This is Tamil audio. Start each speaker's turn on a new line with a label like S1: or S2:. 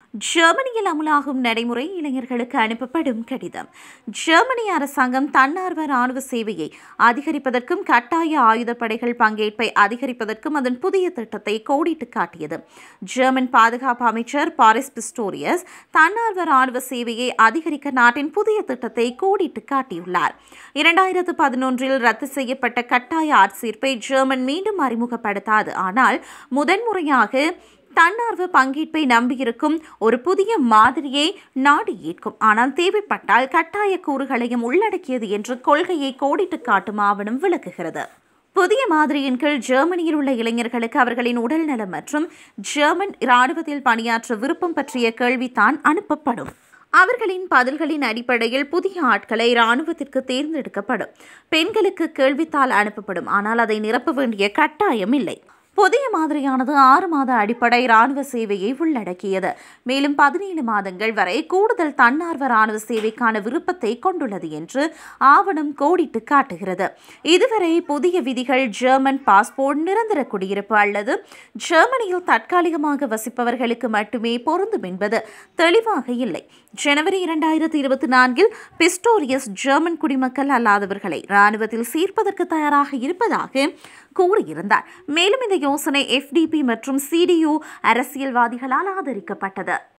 S1: ஜெர்மனியில் அமலாகும் நடைமுறை இளைஞர்களுக்கு அனுப்பப்படும் கடிதம் ஜெர்மனி அரசாங்கம் தன்னார்வ ராணுவ சேவையை அதிகரிப்பதற்கும் கட்டாய ஆயுதப்படைகள் பங்கேற்பை அதிகரிப்பதற்கும் அதன் புதிய திட்டத்தை கோடிட்டு காட்டியது ஜெர்மன் பாதுகாப்பு அமைச்சர் பாரிஸ் பிஸ்டோரியஸ் தன்னார்வ ராணுவ சேவையை அதிகரிக்க நாட்டின் புதிய திட்டத்தை கோடிட்டு காட்டியுள்ளார் இரண்டாயிரத்து பதினொன்றில் ரத்து செய்யப்பட்ட கட்டாய ஆட்சேர்ப்பை ஜெர்மன் மீண்டும் அறிமுகப்படுத்தாது ஆனால் முதன்முறையாக தன்னார்வ பங்கேற்பை நம்பியிருக்கும் ஒரு புதிய மாதிரியை நாடு ஏற்கும் ஆனால் தேவைப்பட்டால் கட்டாய கூறுகளையும் உள்ளடக்கியது என்று கொள்கையை கோடிட்டு காட்டும் ஆவணம் விளக்குகிறது புதிய மாதிரியின் கீழ் ஜெர்மனியில் உள்ள இளைஞர்களுக்கு அவர்களின் உடல்நலம் மற்றும் ஜெர்மன் இராணுவத்தில் பணியாற்ற விருப்பம் பற்றிய கேள்விதான் அனுப்பப்படும் அவர்களின் பதில்களின் அடிப்படையில் புதிய ஆட்களை இராணுவத்திற்கு தேர்ந்தெடுக்கப்படும் பெண்களுக்கு கேள்வித்தாள் அனுப்பப்படும் ஆனால் அதை நிரப்ப வேண்டிய கட்டாயம் இல்லை புதிய மாதிரியானது ஆறு மாத அடிப்படை ராணுவ சேவையை உள்ளடக்கியது மேலும் பதினேழு மாதங்கள் வரை கூடுதல் தன்னார்வ ராணுவ சேவைக்கான விருப்பத்தை கொண்டுள்ளது என்று ஆவணம் கோடிட்டு காட்டுகிறது இதுவரை புதிய விதிகள் ஜெர்மன் பாஸ்போர்ட் நிரந்தர குடியிருப்பு அல்லது ஜெர்மனியில் தற்காலிகமாக வசிப்பவர்களுக்கு மட்டுமே பொருந்தும் என்பது தெளிவாக இல்லை ஜனவரி இரண்டாயிரத்தி இருபத்தி நான்கில் பிஸ்டோரியஸ் ஜெர்மன் குடிமக்கள் அல்லாதவர்களை ராணுவத்தில் சேர்ப்பதற்கு தயாராக இருப்பதாக கூறியிருந்தார் மேலும் இந்த யோசனை எஃப்டிபி மற்றும் சிடியு அரசியல்வாதிகளால் ஆதரிக்கப்பட்டது